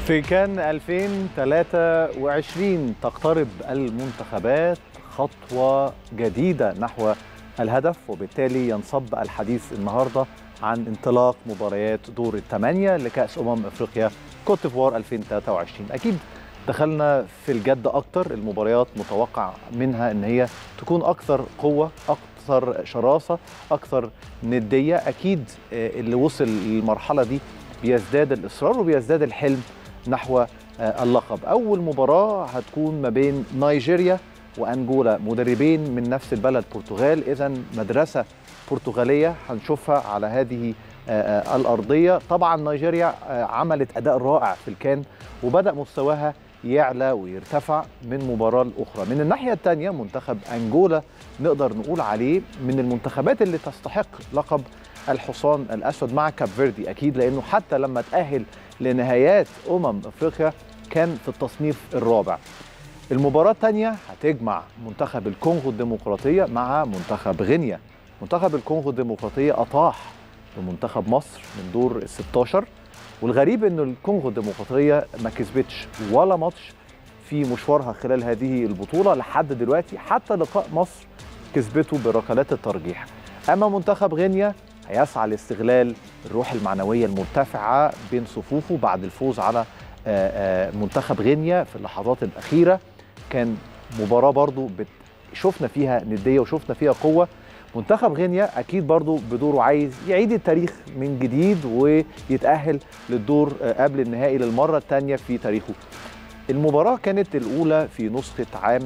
في كان 2023 تقترب المنتخبات خطوة جديدة نحو الهدف وبالتالي ينصب الحديث النهاردة عن انطلاق مباريات دور الثمانية لكأس أمم أفريقيا كوت ديفوار 2023 أكيد دخلنا في الجد أكتر المباريات متوقع منها أن هي تكون أكثر قوة أكثر شراسة أكثر ندية أكيد اللي وصل للمرحلة دي بيزداد الإصرار وبيزداد الحلم نحو اللقب أول مباراة هتكون ما بين نيجيريا وأنجولا مدربين من نفس البلد البرتغال إذا مدرسة برتغالية هنشوفها على هذه الأرضية طبعا نيجيريا عملت أداء رائع في الكان وبدأ مستواها يعلى ويرتفع من مباراة لأخرى من الناحية الثانية منتخب أنجولا نقدر نقول عليه من المنتخبات اللي تستحق لقب الحصان الأسود مع كاب فيردي أكيد لأنه حتى لما تأهل لنهايات أمم أفريقيا كان في التصنيف الرابع المباراة الثانية هتجمع منتخب الكونغو الديمقراطية مع منتخب غينيا منتخب الكونغو الديمقراطية أطاح بمنتخب مصر من دور ال 16 والغريب انه الكونغو الديمقراطيه ما كسبتش ولا ماتش في مشوارها خلال هذه البطوله لحد دلوقتي حتى لقاء مصر كسبته بركلات الترجيح اما منتخب غينيا هيسعى لاستغلال الروح المعنويه المرتفعه بين صفوفه بعد الفوز على منتخب غينيا في اللحظات الاخيره كان مباراه برضو شفنا فيها نديه وشفنا فيها قوه منتخب غينيا اكيد برضو بدوره عايز يعيد التاريخ من جديد ويتاهل للدور قبل النهائي للمره الثانيه في تاريخه المباراه كانت الاولى في نسخه عام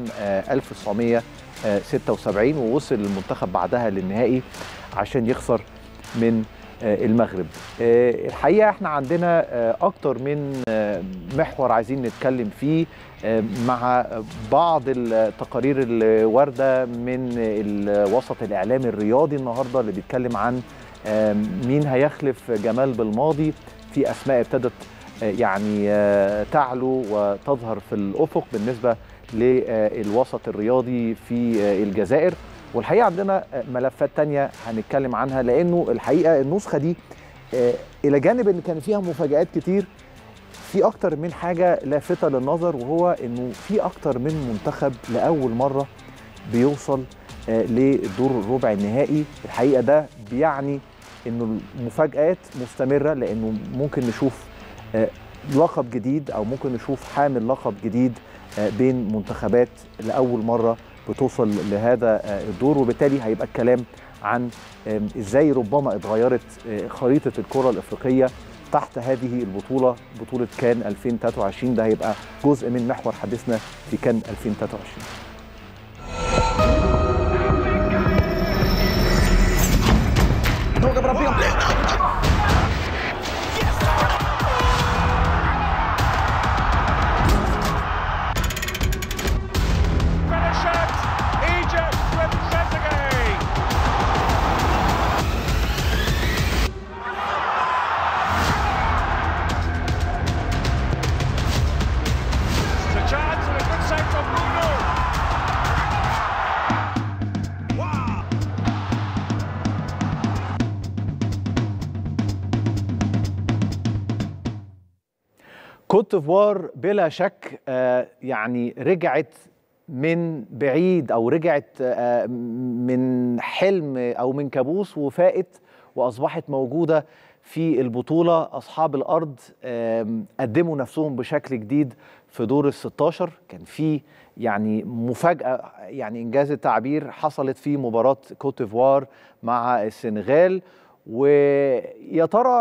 1976 ووصل المنتخب بعدها للنهائي عشان يخسر من المغرب الحقيقه احنا عندنا اكتر من محور عايزين نتكلم فيه مع بعض التقارير اللي وارده من الوسط الاعلامي الرياضي النهارده اللي بيتكلم عن مين هيخلف جمال بالماضي في اسماء ابتدت يعني تعلو وتظهر في الافق بالنسبه للوسط الرياضي في الجزائر والحقيقه عندنا ملفات تانية هنتكلم عنها لانه الحقيقه النسخه دي الى جانب ان كان فيها مفاجات كتير في اكتر من حاجه لافته للنظر وهو انه في اكتر من منتخب لاول مره بيوصل لدور الربع النهائي الحقيقه ده بيعني انه المفاجات مستمره لانه ممكن نشوف لقب جديد او ممكن نشوف حامل لقب جديد بين منتخبات لاول مره بتوصل لهذا الدور وبالتالي هيبقى الكلام عن ازاي ربما اتغيرت خريطه الكره الافريقيه تحت هذه البطوله بطوله كان 2023 ده هيبقى جزء من محور حديثنا في كان 2023 كوت ديفوار بلا شك يعني رجعت من بعيد او رجعت من حلم او من كابوس وفاقت واصبحت موجوده في البطوله اصحاب الارض قدموا نفسهم بشكل جديد في دور ال 16 كان في يعني مفاجاه يعني انجاز التعبير حصلت في مباراه كوت ديفوار مع السنغال ويا ترى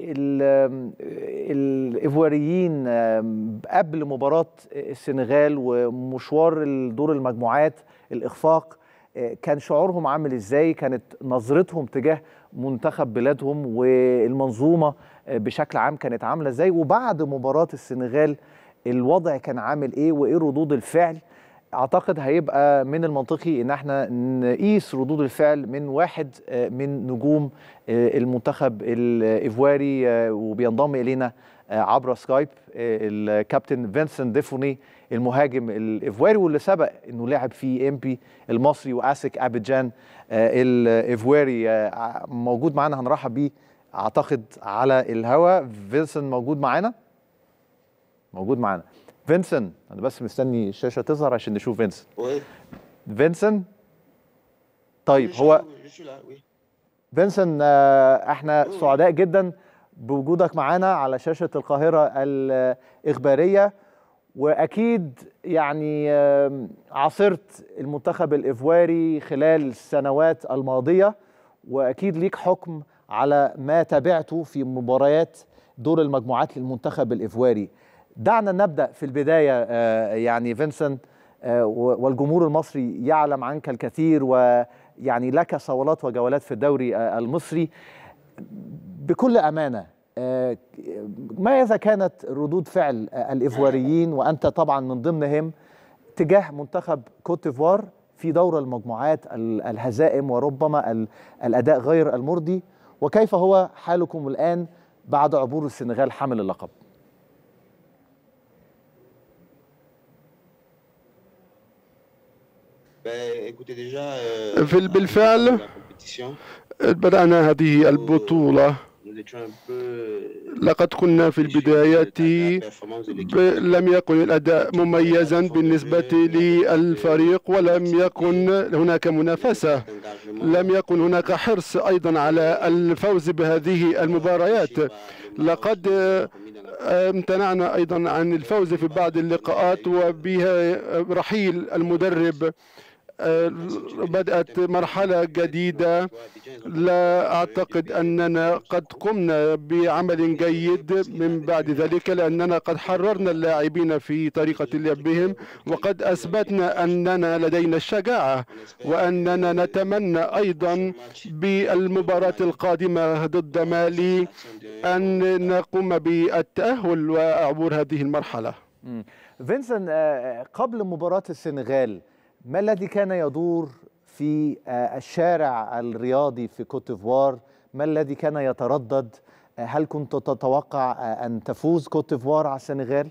الايفواريين قبل مباراه السنغال ومشوار دور المجموعات الاخفاق كان شعورهم عامل ازاي كانت نظرتهم تجاه منتخب بلادهم والمنظومه بشكل عام كانت عامله ازاي وبعد مباراه السنغال الوضع كان عامل ايه وايه ردود الفعل اعتقد هيبقى من المنطقي ان احنا نقيس ردود الفعل من واحد من نجوم المنتخب الايفواري وبينضم الينا عبر سكايب الكابتن فينسنت ديفوني المهاجم الايفواري واللي سبق انه لعب في ام بي المصري واسك ابيجان الايفواري موجود معانا هنرحب بيه اعتقد على الهوا فينسنت موجود معانا موجود معانا فينسن انا بس مستني الشاشه تظهر عشان نشوف فينسن Oui. فينسن طيب Je suis هو là, je suis là, oui. فينسن آه، احنا سعداء جدا بوجودك معانا على شاشة القاهرة الإخبارية وأكيد يعني آم، عاصرت المنتخب الإيفواري خلال السنوات الماضية وأكيد ليك حكم على ما تابعته في مباريات دور المجموعات للمنتخب الإيفواري دعنا نبدأ في البداية آه، يعني فينسن آه، و- والجمهور المصري يعلم عنك الكثير ويعني لك صولات وجولات في الدوري آه، المصري بكل امانه آه، ماذا كانت ردود فعل آه، الايفواريين وانت طبعا من ضمنهم تجاه منتخب كوت ديفوار في دور المجموعات ال- الهزائم وربما ال- الاداء غير المرضي وكيف هو حالكم الان بعد عبور السنغال حامل اللقب Ben, écoutez, déjà, euh, في- بالفعل la compétition, بدأنا هذه البطولة nous étions un peu لقد كنا في البدايات la performance de ب- l'équipe. لم يكن الأداء مميزا بالنسبة للفريق ولم يكن هناك منافسة d'engagement. لم يكن هناك حرص أيضا على الفوز بهذه المباريات لقد امتنعنا أيضا عن الفوز في بعض اللقاءات وبها رحيل المدرب آه، بدأت مرحلة جديدة لا أعتقد أننا قد قمنا بعمل جيد من بعد ذلك لأننا قد حررنا اللاعبين في طريقة لعبهم وقد أثبتنا أننا لدينا الشجاعة وأننا نتمنى أيضا بالمباراة القادمة ضد مالي أن نقوم بالتأهل وعبور هذه المرحلة مم. فينسن آه، قبل مباراة السنغال ما الذي كان يدور في آه، الشارع الرياضي في كوت ديفوار ما الذي كان يتردد آه، هل كنت تتوقع آه، أن تفوز كوت ديفوار على السنغال؟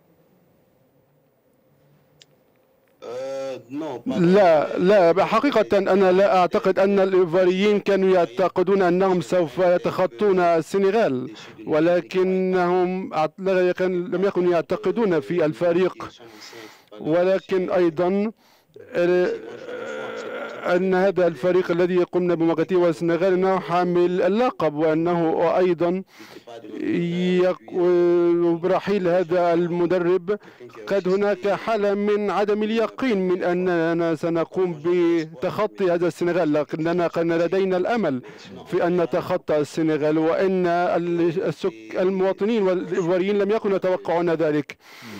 Euh, non, pas لا لا حقيقة أنا لا أعتقد أن الإيفواريين كانوا يعتقدون أنهم سوف يتخطون السنغال ولكنهم أعت- لا يكن- لم يكونوا يعتقدون في الفريق ولكن أيضا آه، أن هذا الفريق الذي قمنا بمواجهته والسنغال أنه حامل اللقب وأنه أيضا يق- برحيل هذا المدرب قد هناك حالة من عدم اليقين من أننا سنقوم بتخطي هذا السنغال لكننا كان لدينا الأمل في أن نتخطى السنغال وأن السك- المواطنين والإيفواريين لم يكونوا يتوقعون ذلك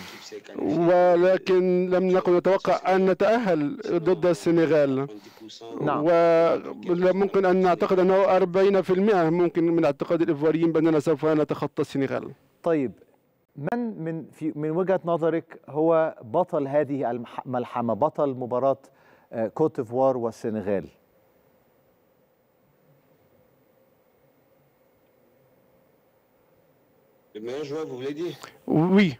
ولكن لم نكن نتوقع أن نتأهل ضد السنغال نعم. وممكن أن نعتقد أنه 40% ممكن من اعتقاد الإيفواريين بأننا سوف نتخطى السنغال طيب من من في من وجهة نظرك هو بطل هذه المح- الملحمة بطل مباراة آه، كوت ديفوار والسنغال؟ Le meilleur joueur, vous voulez dire Oui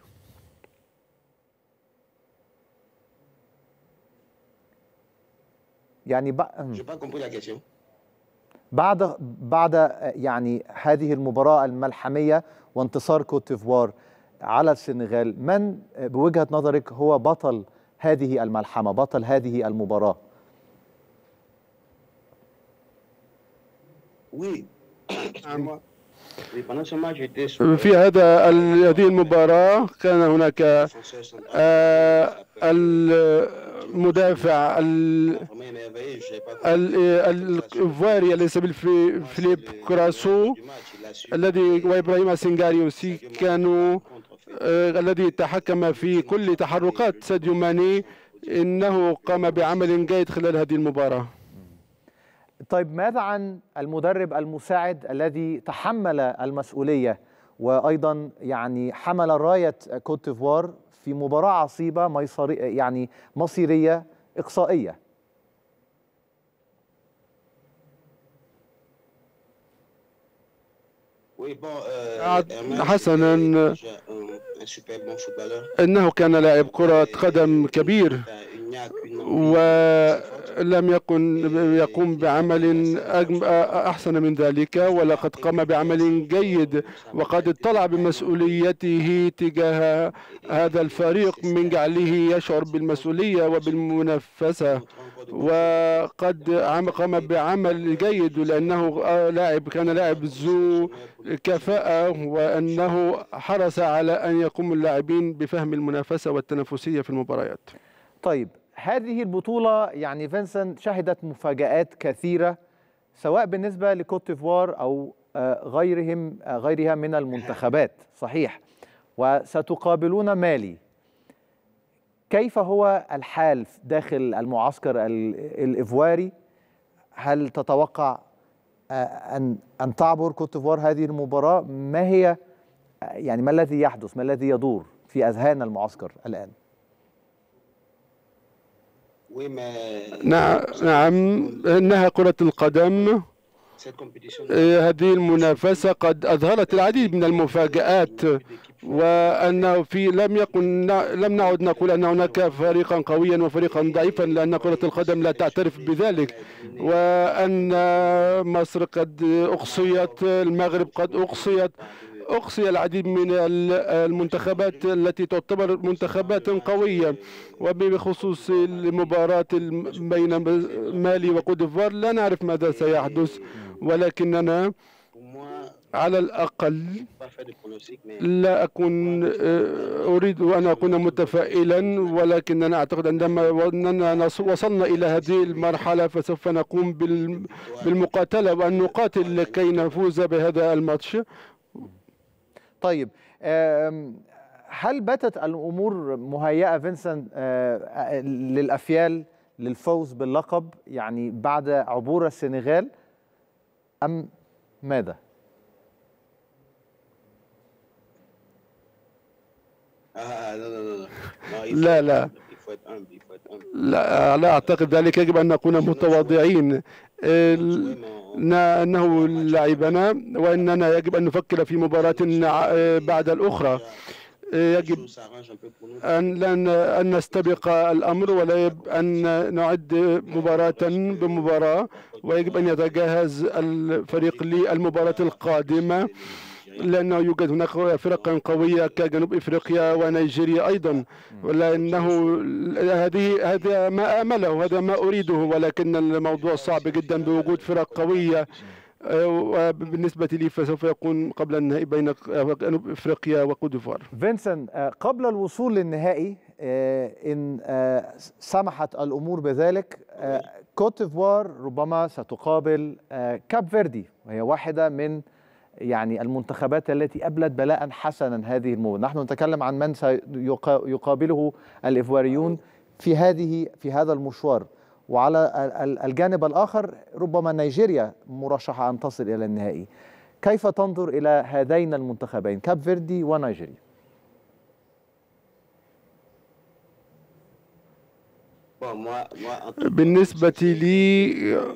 يعني ب... Je n'ai pas compris la question. بعد بعد يعني هذه المباراة الملحمية وانتصار كوت ديفوار على السنغال من بوجهة نظرك هو بطل هذه الملحمة بطل هذه المباراة Oui. Excusez-moi. Oui, pendant ce match, j'étais sur في هذا ال- هذه المباراة كان هناك défenseur central. آه، Ça s'appelle- المدافع ال- Vraiment émerveillé, je n'avais pas ال- الإيفواري الذي يسمى في- فيليب كراسو du match. Il a su الذي وإبراهيم سنغاريوسي كانوا contre, fait. آه، الذي تحكم في كل تحركات ساديو ماني إنه قام بعمل جيد خلال هذه المباراة طيب ماذا عن المدرب المساعد الذي تحمل المسؤولية وأيضا يعني حمل راية كوت ديفوار في مباراة عصيبة ميصري يعني مصيرية إقصائية Oui, bon, euh, عاد- Herman, حسناً. c'était déjà un, un super bon footballeur. إنه كان لاعب كرة قدم كبير Enfin, une ولم يكن يقوم بعمل أجم- أحسن من ذلك ولقد قام بعمل جيد وقد اطلع بمسؤوليته تجاه هذا الفريق من جعله يشعر بالمسؤولية وبالمنافسة وقد عم- قام بعمل جيد لأنه آه، لاعب كان لاعب ذو كفاءة وأنه حرص على أن يقوم اللاعبين بفهم المنافسة والتنافسية في المباريات طيب هذه البطولة يعني فينسنت شهدت مفاجآت كثيرة سواء بالنسبة لكوت ديفوار أو آه، غيرهم آه، غيرها من المنتخبات صحيح وستقابلون مالي كيف هو الحال داخل المعسكر ال- الإيفواري هل تتوقع آه، أن أن تعبر كوت ديفوار هذه المباراة ما هي آه، يعني ما الذي يحدث ما الذي يدور في أذهان المعسكر الآن نعم نعم إنها كرة القدم آه، هذه المنافسة قد أظهرت العديد من المفاجآت وأنه في لم يكن لم نعد نقول أن هناك فريقا قويا وفريقا ضعيفا لأن كرة القدم لا تعترف بذلك وأن مصر قد أقصيت المغرب قد أقصيت أقصي العديد من ال- المنتخبات التي تعتبر منتخبات قوية وبخصوص المباراة الم- بين مالي وكوت ديفوار لا نعرف ماذا سيحدث ولكننا على الأقل لا أكون آه، أريد أن أكون متفائلا ولكننا أعتقد عندما أننا نص- وصلنا إلى هذه المرحلة فسوف نقوم بال- بالمقاتلة وأن نقاتل لكي نفوز بهذا الماتش طيب آم، هل باتت الامور مهيئه فينسنت آه، للافيال للفوز باللقب يعني بعد عبور السنغال ام ماذا؟ لا لا لا لا أعتقد ذلك يجب أن نكون متواضعين ال- نا- أنه لعبنا وأننا يجب أن نفكر في مباراة ع- بعد الأخرى يجب أن لن أن نستبق الأمر ولا يجب أن نعد مباراة بمباراة ويجب أن يتجهز الفريق للمباراة القادمة لأنه يوجد هناك فرق قوية كجنوب إفريقيا ونيجيريا أيضا ولأنه هذه هذا ما آمله هذا ما أريده ولكن الموضوع صعب جدا بوجود فرق قوية آه، وبالنسبة لي فسوف يكون قبل النهائي بين جنوب إفريقيا وكوت ديفوار فينسنت آه، قبل الوصول للنهائي آه، ان آه، سمحت الامور بذلك آه، كوت ديفوار ربما ستقابل آه، كاب فيردي وهي واحده من يعني المنتخبات التي ابلت بلاء حسنا هذه المباراه نحن نتكلم عن من سيقابله الايفواريون في هذه في هذا المشوار وعلى ال- ال- الجانب الاخر ربما نيجيريا مرشحه ان تصل الى النهائي كيف تنظر الى هذين المنتخبين كاب فيردي ونيجيريا بالنسبة لي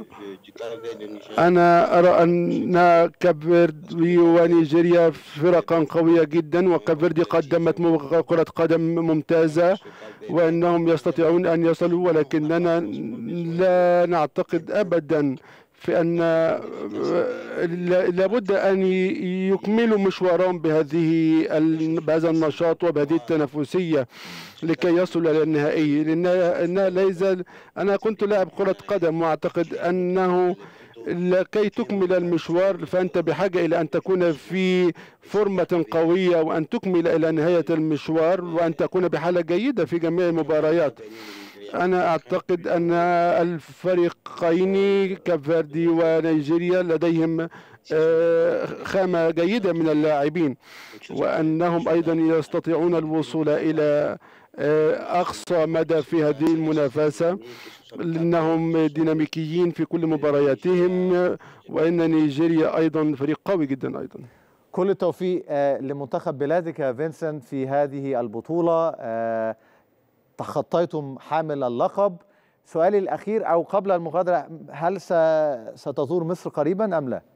أنا أرى أن كابفيردي ونيجيريا فرقا قوية جدا وكابفيردي قدمت مو- كرة قدم ممتازة وأنهم يستطيعون أن يصلوا ولكننا لا نعتقد أبدا في أن لا- لابد أن ي- يكملوا مشوارهم بهذه ال- بهذا النشاط وبهذه التنافسية لكي يصلوا إلى النهائي لأنها إنها ليس أنا كنت لاعب كرة قدم وأعتقد أنه لكي تكمل المشوار فأنت بحاجة إلى أن تكون في فورمة قوية وأن تكمل إلى نهاية المشوار وأن تكون بحالة جيدة في جميع المباريات أنا أعتقد أن الفريقين كفاردي ونيجيريا لديهم آه، خامة جيدة من اللاعبين وأنهم أيضا يستطيعون الوصول إلى آه، أقصى مدى في هذه المنافسة لأنهم ديناميكيين في كل مبارياتهم وإن نيجيريا أيضا فريق قوي جدا أيضا كل التوفيق آه، لمنتخب بلادك يا فينسنت في هذه البطولة آه، تخطيتم حامل اللقب سؤالي الأخير أو قبل المغادرة هل س- ستزور مصر قريبا أم لا؟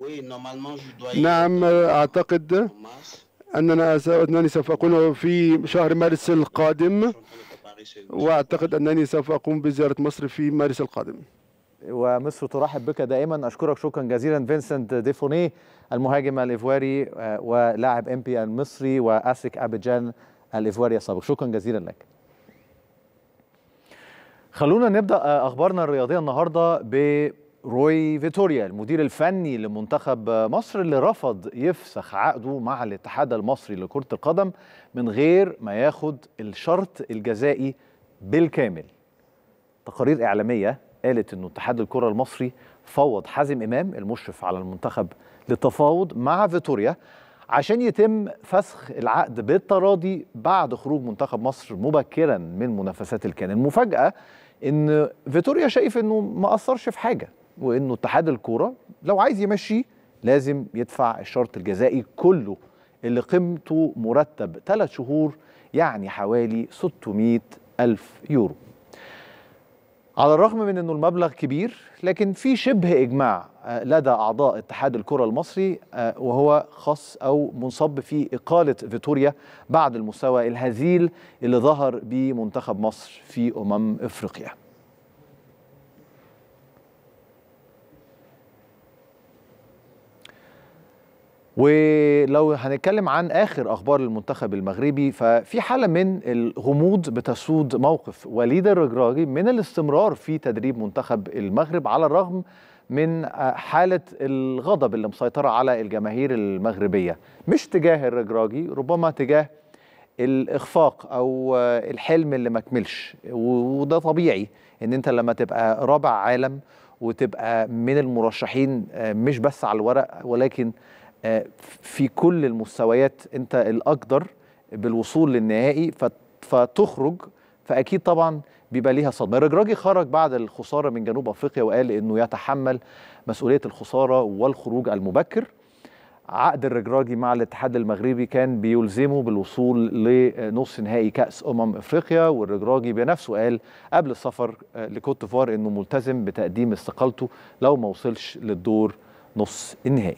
نعم أعتقد أننا أنني سوف أكون في شهر مارس القادم وأعتقد أنني سوف أقوم بزيارة مصر في مارس القادم ومصر ترحب بك دائما اشكرك شكرا جزيلا فينسنت ديفوني المهاجم الايفواري ولاعب ام بي المصري واسك ابيجان الايفواري السابق شكرا جزيلا لك خلونا نبدا اخبارنا الرياضيه النهارده بروي فيتوريا المدير الفني لمنتخب مصر اللي رفض يفسخ عقده مع الاتحاد المصري لكره القدم من غير ما ياخد الشرط الجزائي بالكامل تقارير اعلاميه قالت انه اتحاد الكره المصري فوض حازم امام المشرف على المنتخب للتفاوض مع فيتوريا عشان يتم فسخ العقد بالتراضي بعد خروج منتخب مصر مبكرا من منافسات الكان المفاجاه ان فيتوريا شايف انه ما اثرش في حاجه وانه اتحاد الكوره لو عايز يمشي لازم يدفع الشرط الجزائي كله اللي قيمته مرتب ثلاث شهور يعني حوالي 600 ألف يورو على الرغم من انه المبلغ كبير لكن في شبه اجماع لدى اعضاء اتحاد الكره المصري وهو خاص او منصب في اقاله فيتوريا بعد المستوى الهزيل اللي ظهر بمنتخب مصر في امم افريقيا. ولو هنتكلم عن اخر اخبار المنتخب المغربي ففي حاله من الغموض بتسود موقف وليد الرجراجي من الاستمرار في تدريب منتخب المغرب على الرغم من حاله الغضب اللي مسيطره على الجماهير المغربيه مش تجاه الرجراجي ربما تجاه الاخفاق او الحلم اللي ما كملش وده طبيعي ان انت لما تبقى رابع عالم وتبقى من المرشحين مش بس على الورق ولكن في كل المستويات انت الاقدر بالوصول للنهائي فتخرج فاكيد طبعا بيبقى ليها صدمه الرجراجي خرج بعد الخساره من جنوب افريقيا وقال انه يتحمل مسؤوليه الخساره والخروج المبكر عقد الرجراجي مع الاتحاد المغربي كان بيلزمه بالوصول لنصف نهائي كاس امم افريقيا والرجراجي بنفسه قال قبل السفر لكوت ديفوار انه ملتزم بتقديم استقالته لو ما وصلش للدور نص النهائي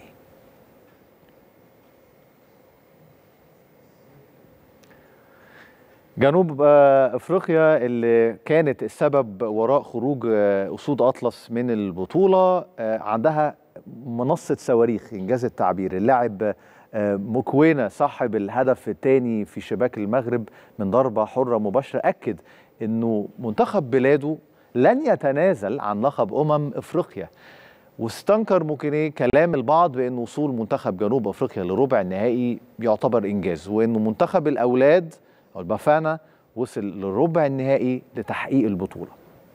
جنوب افريقيا اللي كانت السبب وراء خروج اسود اطلس من البطوله عندها منصه صواريخ انجاز التعبير اللاعب مكوينة صاحب الهدف الثاني في شباك المغرب من ضربه حره مباشره اكد انه منتخب بلاده لن يتنازل عن لقب امم افريقيا واستنكر موكينيه كلام البعض بان وصول منتخب جنوب افريقيا لربع النهائي يعتبر انجاز وانه منتخب الاولاد او البافانا وصل للربع النهائي لتحقيق البطوله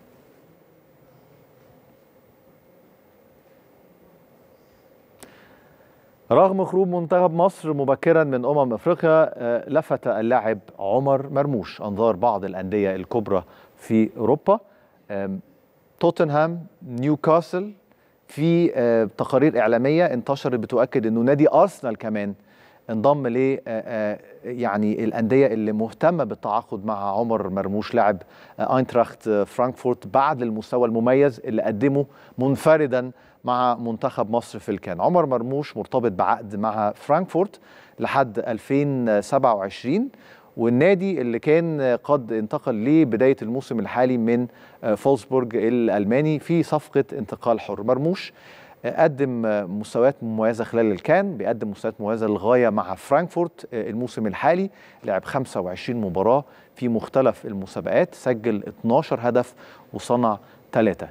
رغم خروج منتخب مصر مبكرا من امم افريقيا لفت اللاعب عمر مرموش انظار بعض الانديه الكبرى في اوروبا توتنهام نيوكاسل في تقارير اعلاميه انتشرت بتؤكد انه نادي ارسنال كمان انضم ل يعني الانديه اللي مهتمه بالتعاقد مع عمر مرموش لاعب اينتراخت فرانكفورت بعد المستوى المميز اللي قدمه منفردا مع منتخب مصر في الكان عمر مرموش مرتبط بعقد مع فرانكفورت لحد 2027 والنادي اللي كان قد انتقل لبداية الموسم الحالي من فولسبورج الألماني في صفقة انتقال حر مرموش قدم مستويات مميزة خلال الكان بيقدم مستويات مميزة للغاية مع فرانكفورت الموسم الحالي لعب 25 مباراة في مختلف المسابقات سجل 12 هدف وصنع ثلاثة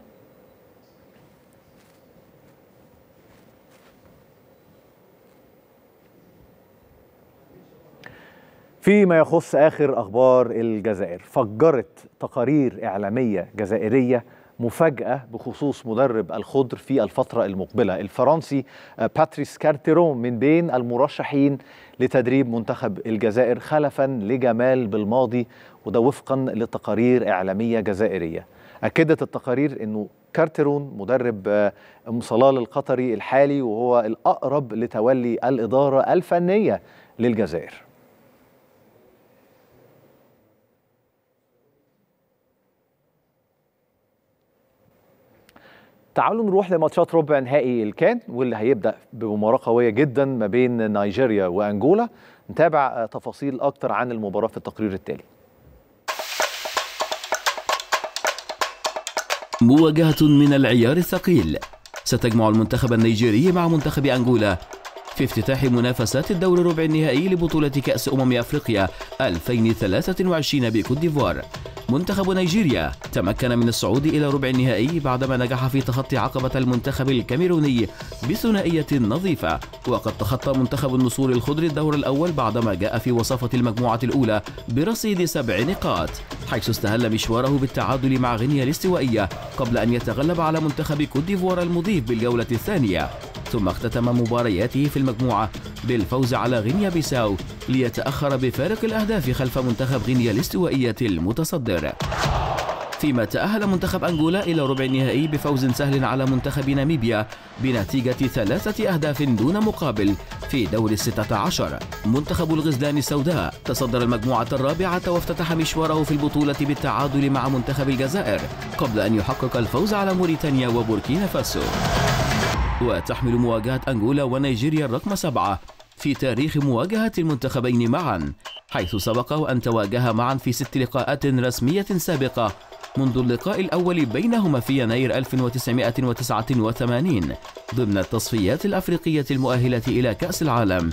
فيما يخص اخر اخبار الجزائر فجرت تقارير اعلاميه جزائريه مفاجاه بخصوص مدرب الخضر في الفتره المقبله الفرنسي باتريس كارتيرون من بين المرشحين لتدريب منتخب الجزائر خلفا لجمال بالماضي وده وفقا لتقارير اعلاميه جزائريه اكدت التقارير انه كارتيرون مدرب صلال القطري الحالي وهو الاقرب لتولي الاداره الفنيه للجزائر تعالوا نروح لماتشات ربع نهائي الكان واللي هيبدا بمباراه قويه جدا ما بين نيجيريا وانجولا نتابع تفاصيل اكتر عن المباراه في التقرير التالي مواجهة من العيار الثقيل ستجمع المنتخب النيجيري مع منتخب أنغولا في افتتاح منافسات الدور ربع النهائي لبطولة كأس أمم أفريقيا 2023 بكوت ديفوار منتخب نيجيريا تمكن من الصعود إلى ربع النهائي بعدما نجح في تخطي عقبة المنتخب الكاميروني بثنائية نظيفة وقد تخطى منتخب النصور الخضر الدور الأول بعدما جاء في وصافة المجموعة الأولى برصيد سبع نقاط حيث استهل مشواره بالتعادل مع غينيا الاستوائية قبل أن يتغلب على منتخب كوت ديفوار المضيف بالجولة الثانية ثم اختتم مبارياته في المجموعة بالفوز على غينيا بيساو ليتأخر بفارق الأهداف خلف منتخب غينيا الاستوائية المتصدر فيما تأهل منتخب أنغولا إلى ربع النهائي بفوز سهل على منتخب ناميبيا بنتيجة ثلاثة أهداف دون مقابل في دور الستة عشر منتخب الغزلان السوداء تصدر المجموعة الرابعة وافتتح مشواره في البطولة بالتعادل مع منتخب الجزائر قبل أن يحقق الفوز على موريتانيا وبوركينا فاسو وتحمل مواجهة أنغولا ونيجيريا الرقم سبعة في تاريخ مواجهة المنتخبين معا حيث سبق أن تواجها معا في ست لقاءات رسمية سابقة منذ اللقاء الأول بينهما في يناير 1989 ضمن التصفيات الأفريقية المؤهلة إلى كأس العالم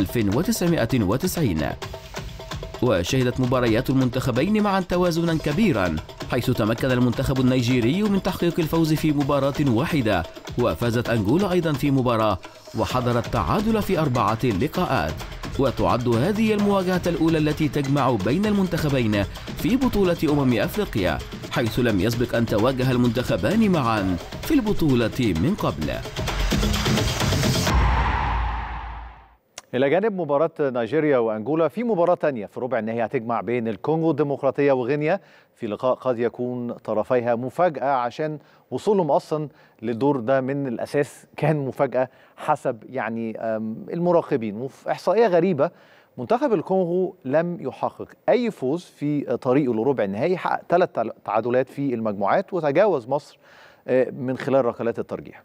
1990 وشهدت مباريات المنتخبين معا توازنا كبيرا حيث تمكن المنتخب النيجيري من تحقيق الفوز في مباراة واحدة وفازت أنغولا أيضا في مباراة وحضر التعادل في أربعة لقاءات وتعد هذه المواجهة الأولى التي تجمع بين المنتخبين في بطولة أمم أفريقيا حيث لم يسبق أن تواجه المنتخبان معا في البطولة من قبل إلى جانب مباراة نيجيريا وأنجولا في مباراة تانية في ربع النهائي هتجمع بين الكونغو الديمقراطية وغينيا في لقاء قد يكون طرفيها مفاجأة عشان وصولهم أصلا للدور ده من الأساس كان مفاجأة حسب يعني المراقبين وفي إحصائية غريبة منتخب الكونغو لم يحقق أي فوز في طريقه لربع النهائي حقق ثلاث تعادلات في المجموعات وتجاوز مصر من خلال ركلات الترجيح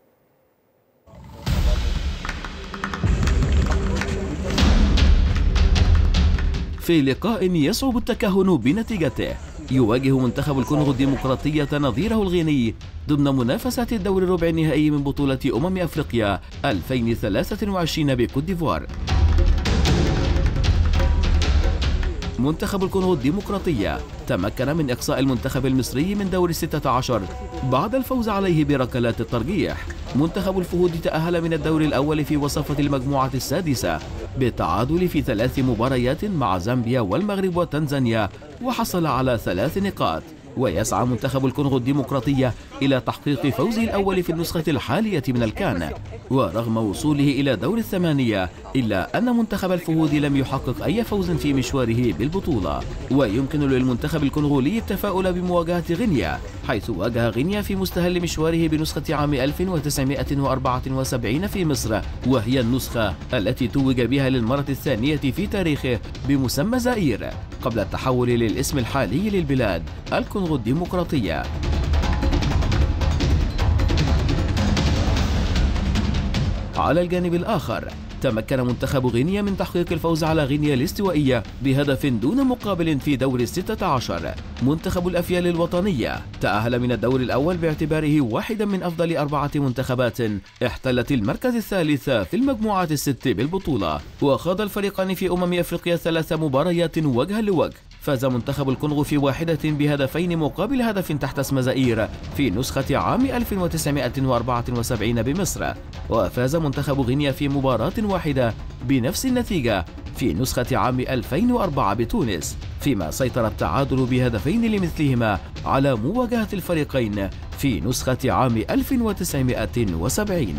في لقاء يصعب التكهن بنتيجته يواجه منتخب الكونغو الديمقراطية نظيره الغيني ضمن منافسات الدور الربع النهائي من بطولة أمم أفريقيا 2023 بكوت ديفوار منتخب الكونغو الديمقراطية تمكن من إقصاء المنتخب المصري من دور الستة عشر بعد الفوز عليه بركلات الترجيح منتخب الفهود تأهل من الدور الأول في وصفة المجموعة السادسة بالتعادل في ثلاث مباريات مع زامبيا والمغرب وتنزانيا وحصل على ثلاث نقاط ويسعى منتخب الكونغو الديمقراطية إلى تحقيق فوزه الأول في النسخة الحالية من الكان ورغم وصوله إلى دور الثمانية إلا أن منتخب الفهود لم يحقق أي فوز في مشواره بالبطولة ويمكن للمنتخب الكونغولي التفاؤل بمواجهة غينيا حيث واجه غينيا في مستهل مشواره بنسخة عام 1974 في مصر وهي النسخة التي توج بها للمرة الثانية في تاريخه بمسمى زائر قبل التحول للاسم الحالي للبلاد الكونغو الديمقراطية على الجانب الآخر تمكن منتخب غينيا من تحقيق الفوز على غينيا الاستوائية بهدف دون مقابل في دور الستة عشر منتخب الأفيال الوطنية تأهل من الدور الأول باعتباره واحدا من أفضل أربعة منتخبات احتلت المركز الثالث في المجموعات الست بالبطولة وخاض الفريقان في أمم أفريقيا ثلاث مباريات وجها لوجه فاز منتخب الكونغو في واحدة بهدفين مقابل هدف تحت اسم زئير في نسخة عام 1974 بمصر وفاز منتخب غينيا في مباراة واحدة بنفس النتيجة في نسخة عام 2004 بتونس فيما سيطر التعادل بهدفين لمثلهما على مواجهة الفريقين في نسخة عام 1970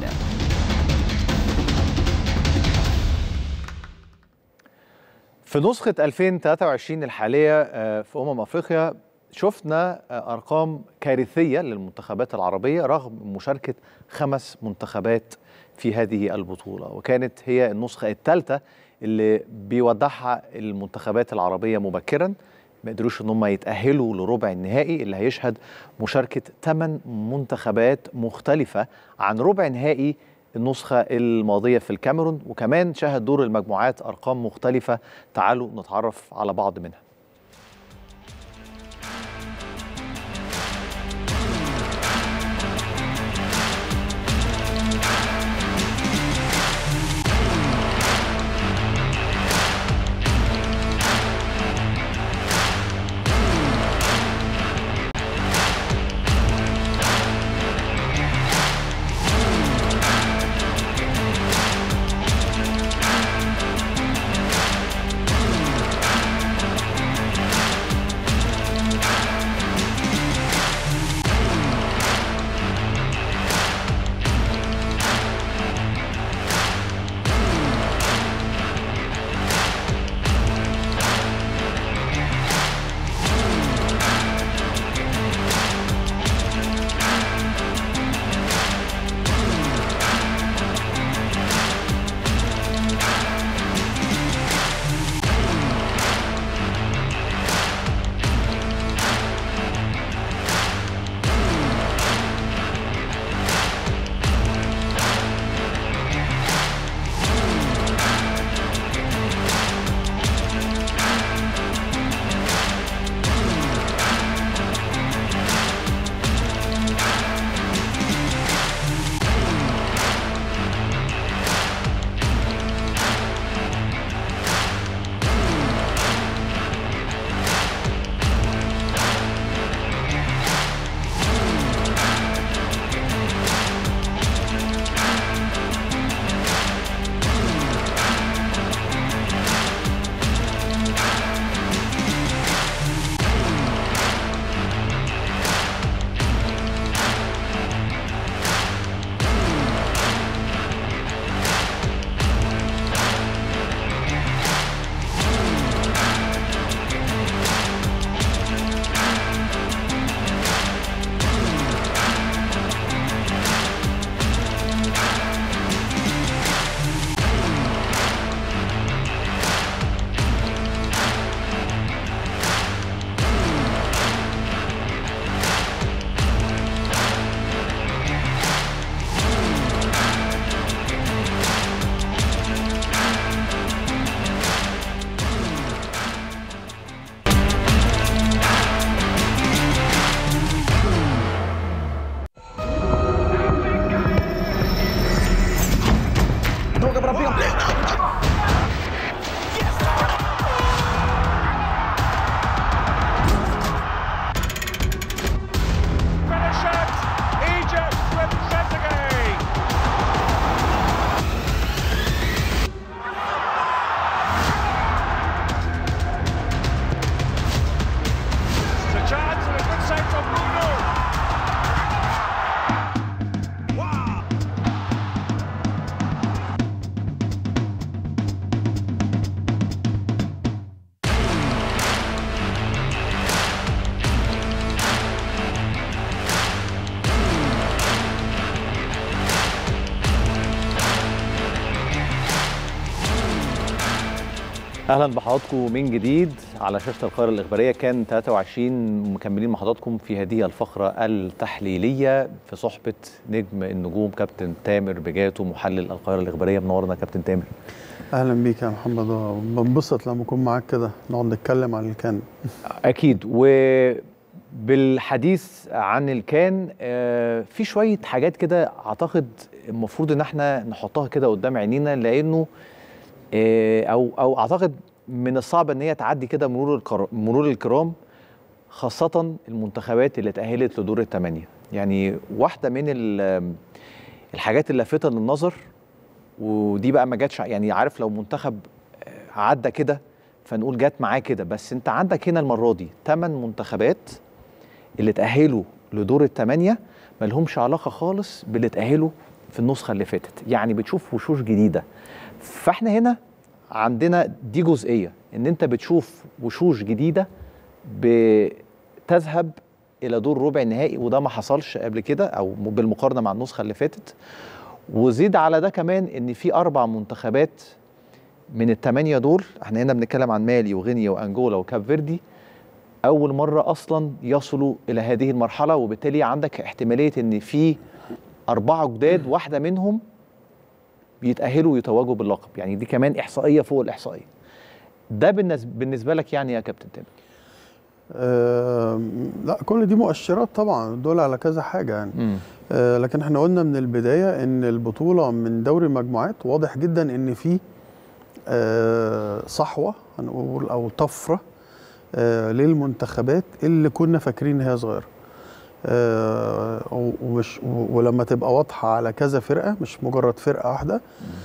في نسخة 2023 الحالية في أمم أفريقيا شفنا أرقام كارثية للمنتخبات العربية رغم مشاركة خمس منتخبات في هذه البطولة وكانت هي النسخة الثالثة اللي بيودعها المنتخبات العربية مبكرا ما قدروش ان هم يتاهلوا لربع النهائي اللي هيشهد مشاركه 8 منتخبات مختلفه عن ربع نهائي النسخه الماضيه في الكاميرون وكمان شهد دور المجموعات ارقام مختلفه تعالوا نتعرف على بعض منها اهلا بحضراتكم من جديد على شاشه القاهره الاخباريه كان 23 مكملين مع حضراتكم في هذه الفقره التحليليه في صحبه نجم النجوم كابتن تامر بجاتو محلل القاهره الاخباريه منورنا كابتن تامر اهلا بيك يا محمد بنبسط لما اكون معاك كده نقعد نتكلم عن الكان اكيد وبالحديث عن الكان آه، في شويه حاجات كده اعتقد المفروض ان احنا نحطها كده قدام عينينا لانه آه، او او اعتقد من الصعب ان هي تعدي كده مرور الكر- مرور الكرام خاصه المنتخبات اللي تاهلت لدور الثمانيه يعني واحده من ال- الحاجات اللافته للنظر ودي بقى ما جاتش يعني عارف لو منتخب آه، عدى كده فنقول جت معاه كده بس انت عندك هنا المره دي ثمان منتخبات اللي تاهلوا لدور الثمانيه ما لهمش علاقه خالص باللي تاهلوا في النسخه اللي فاتت يعني بتشوف وشوش جديده فاحنا هنا عندنا دي جزئيه ان انت بتشوف وشوش جديده بتذهب الى دور ربع النهائي وده ما حصلش قبل كده او بالمقارنه مع النسخه اللي فاتت وزيد على ده كمان ان في اربع منتخبات من الثمانيه دول احنا هنا بنتكلم عن مالي وغينيا وانجولا وكاب فيردي اول مره اصلا يصلوا الى هذه المرحله وبالتالي عندك احتماليه ان في اربعه جداد واحده منهم بيتاهلوا ويتوجوا باللقب يعني دي كمان احصائيه فوق الاحصائيه ده بالنسبه بالنسبه لك يعني يا كابتن تامر آه لا كل دي مؤشرات طبعا دول على كذا حاجه يعني مم. آه لكن احنا قلنا من البدايه ان البطوله من دوري المجموعات واضح جدا ان في آه صحوه هنقول او طفره آه للمنتخبات اللي كنا فاكرين ان هي صغيره آه و- ومش و- ولما تبقى واضحه على كذا فرقه مش مجرد فرقه واحده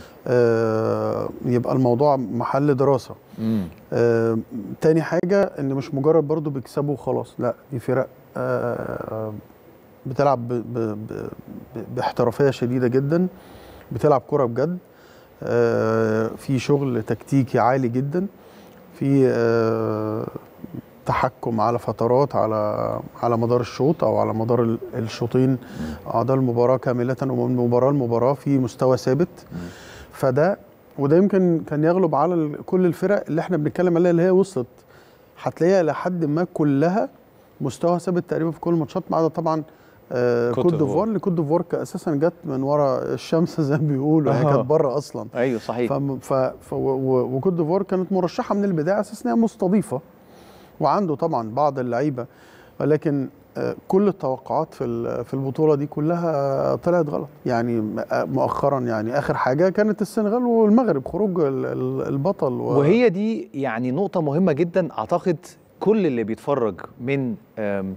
آه يبقى الموضوع محل دراسه مم. آه، تاني حاجة ان مش مجرد برضو بيكسبوا وخلاص لا دي فرق آه، بتلعب ب ب ب ب باحترافية شديدة جدا بتلعب كرة بجد آه، في شغل تكتيكي عالي جدا في آه، تحكم على فترات على على مدار الشوط او على مدار ال- الشوطين اعضاء المباراه كامله ومن مباراه لمباراه في مستوى ثابت فده وده يمكن كان يغلب على ال- كل الفرق اللي احنا بنتكلم عليها اللي هي وصلت هتلاقيها لحد ما كلها مستوى ثابت تقريبا في كل الماتشات ما عدا طبعا آه كوت كوت ديفوار. ديفوار اللي كوت ديفوار ك- اساسا جت من ورا الشمس زي ما بيقولوا هي آه. كانت بره اصلا ايوه صحيح فم- ف ف و- و- وكوت ديفوار كانت مرشحه من البدايه على اساس انها مستضيفه وعنده طبعا بعض اللعيبه ولكن آه، كل التوقعات في ال- في البطوله دي كلها طلعت غلط يعني م- آه، مؤخرا يعني اخر حاجه كانت السنغال والمغرب خروج ال- ال- البطل و... وهي دي يعني نقطة مهمة جدا أعتقد كل اللي بيتفرج من آم،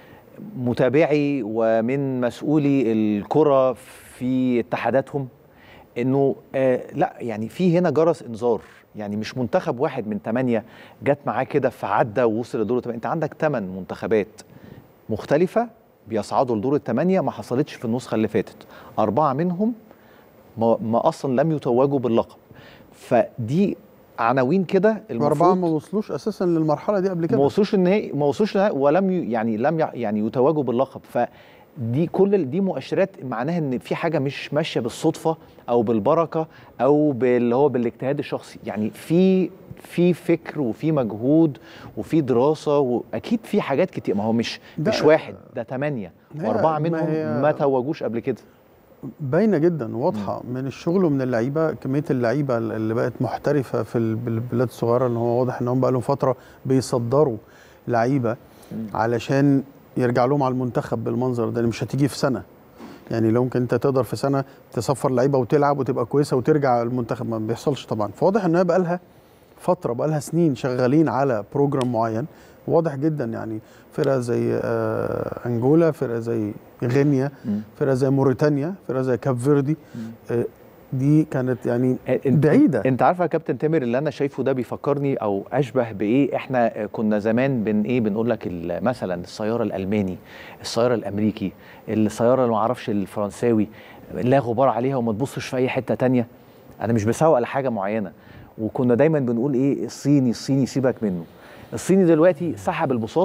متابعي ومن مسؤولي الكرة في اتحاداتهم انه آه لا يعني في هنا جرس انذار يعني مش منتخب واحد من ثمانية جت معاه كده فعدى ووصل لدور الثمانية انت عندك ثمان منتخبات مختلفة بيصعدوا لدور الثمانية ما حصلتش في النسخة اللي فاتت أربعة منهم ما, ما أصلا لم يتوجوا باللقب فدي عناوين كده الاربعه ما المفروض وصلوش اساسا للمرحله دي قبل ما كده وصلوش النهائي ما وصلوش النهائي ولم ي- يعني لم يع- يعني يتوجوا باللقب فدي كل ال- دي مؤشرات معناها ان في حاجه مش ماشيه بالصدفه او بالبركه او باللي هو بالاجتهاد الشخصي يعني في في فكر وفي مجهود وفي دراسه واكيد في حاجات كتير ما هو مش ده- مش واحد ده ثمانيه هي- واربعه ما منهم هي- ما توجوش قبل كده باينه جدا واضحه من الشغل ومن اللعيبه كميه اللعيبه اللي بقت محترفه في ال- البلاد الصغيره ان هو واضح ان هم بقى لهم فتره بيصدروا لعيبه علشان يرجع لهم على المنتخب بالمنظر ده مش هتيجي في سنه يعني لو ممكن انت تقدر في سنه تسفر لعيبه وتلعب وتبقى كويسه وترجع المنتخب ما بيحصلش طبعا فواضح ان هي بقى لها فتره بقى لها سنين شغالين على بروجرام معين واضح جدا يعني فرقه زي آه انجولا فرقه زي غينيا مم. فرقه زي موريتانيا فرقه زي كاب فيردي آه دي كانت يعني انت بعيدة. انت عارفه يا كابتن تامر اللي انا شايفه ده بيفكرني او اشبه بايه احنا كنا زمان بن ايه بنقول لك ال- مثلا السياره الالماني السياره الامريكي السياره اللي ما اعرفش الفرنساوي لا غبار عليها وما تبصش في اي حته تانية انا مش بسوق لحاجه معينه وكنا دايما بنقول ايه الصيني الصيني سيبك منه الصيني دلوقتي سحب البساط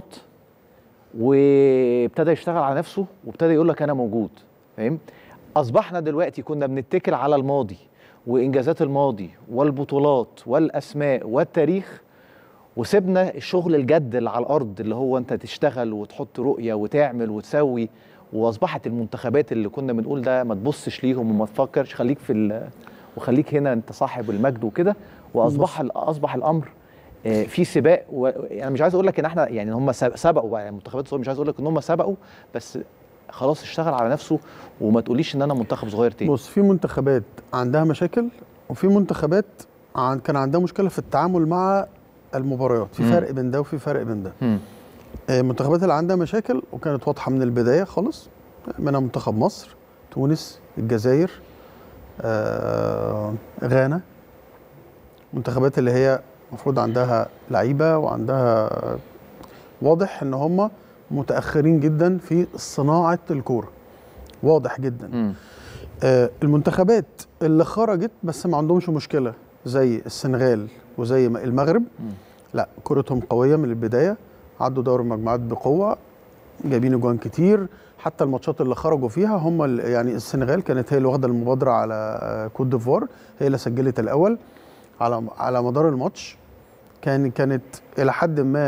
وابتدى يشتغل على نفسه وابتدى يقول لك انا موجود فاهم اصبحنا دلوقتي كنا بنتكل على الماضي وانجازات الماضي والبطولات والاسماء والتاريخ وسيبنا الشغل الجد اللي على الارض اللي هو انت تشتغل وتحط رؤيه وتعمل وتسوي واصبحت المنتخبات اللي كنا بنقول ده ما تبصش ليهم وما تفكرش خليك في ال- وخليك هنا انت صاحب المجد وكده واصبح ال- اصبح الامر آه، في سباق و... يعني مش عايز اقول لك ان احنا يعني هم سب- سبقوا بقى يعني المنتخبات الصغيره مش عايز اقول لك ان هم سبقوا بس خلاص اشتغل على نفسه وما تقوليش ان انا منتخب صغير تاني بص في منتخبات عندها مشاكل وفي منتخبات عن كان عندها مشكله في التعامل مع المباريات في مم. فرق بين ده وفي فرق بين ده مم. آه، المنتخبات اللي عندها مشاكل وكانت واضحه من البدايه خالص منها منتخب مصر تونس الجزائر آه، غانا منتخبات اللي هي المفروض عندها لعيبه وعندها واضح ان هم متاخرين جدا في صناعه الكوره واضح جدا مم. آه، المنتخبات اللي خرجت بس ما عندهمش مشكله زي السنغال وزي ما- المغرب لا كرتهم قويه من البدايه عدوا دور المجموعات بقوه جايبين اجوان كتير حتى الماتشات اللي خرجوا فيها هم ال- يعني السنغال كانت هي اللي واخده المبادره على آه، كوت ديفوار هي اللي سجلت الاول على على مدار الماتش كان كانت الى حد ما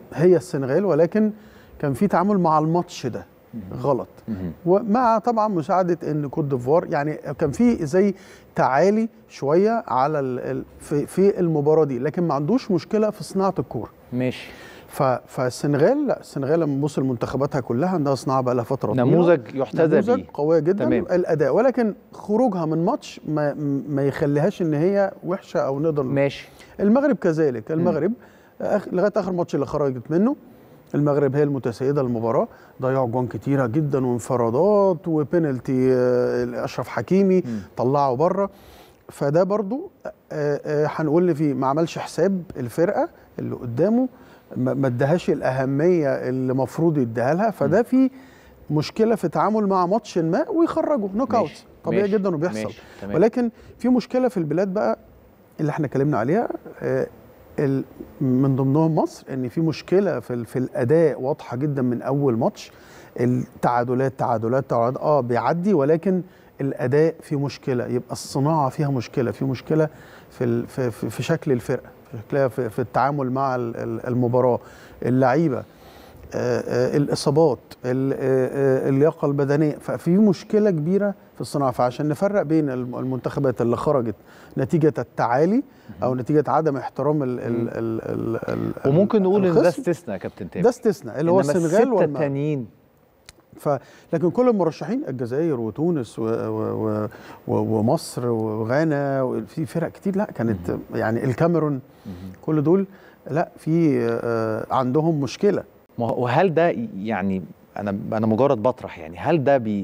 هي السنغال ولكن كان في تعامل مع الماتش ده غلط مهم. ومع طبعا مساعده ان كوت ديفوار يعني كان في زي تعالي شويه على ال- ال- في في المباراه دي لكن ما عندوش مشكله في صناعه الكوره ماشي ف- فالسنغال لا السنغال لما نبص لمنتخباتها كلها عندها صناعه بقى لها فتره طويلة. نموذج يحتذى نموذج بيه قويه جدا تمام. تمام. الاداء ولكن خروجها من ماتش ما, ما يخليهاش ان هي وحشه او نقدر نقول. ماشي المغرب كذلك المغرب أخ... لغايه اخر ماتش اللي خرجت منه المغرب هي المتسيده المباراه ضيعوا جوان كتيره جدا وانفرادات وبينالتي آه، اشرف حكيمي طلعوا بره فده برضو آه، آه، هنقول اللي فيه ما عملش حساب الفرقه اللي قدامه ما ما ادهاش الاهميه اللي المفروض يديها لها فده في مشكله في التعامل مع ماتش ما ويخرجوا نوك اوت ماشي. طبيعي ماشي. جدا وبيحصل ماشي. تمام. ولكن في مشكله في البلاد بقى اللي احنا اتكلمنا عليها آه، ال- من ضمنهم مصر ان في مشكله في ال- في الاداء واضحه جدا من اول ماتش التعادلات تعادلات تعادلات اه بيعدي ولكن الاداء فيه مشكله يبقى الصناعه فيها مشكله في مشكله في ال- في, في, في شكل الفرقه في شكلها في, في التعامل مع ال- ال- المباراه اللعيبه آه، آه، الاصابات ال- آه، آه، اللياقه البدنيه ففي مشكله كبيره في الصناعه فعشان نفرق بين الم- المنتخبات اللي خرجت نتيجه التعالي او نتيجه عدم احترام ال ال ال ال ال وممكن نقول ان ده الخصم. استثناء يا كابتن تامر ده استثناء اللي هو إنما السنغال الستة والمغرب التانيين ف لكن كل المرشحين الجزائر وتونس و... و... و... و... ومصر وغانا وفي فرق كتير لا كانت يعني الكاميرون كل دول لا في آه، عندهم مشكله ما هو- وهل ده يعني انا انا مجرد بطرح يعني هل ده بي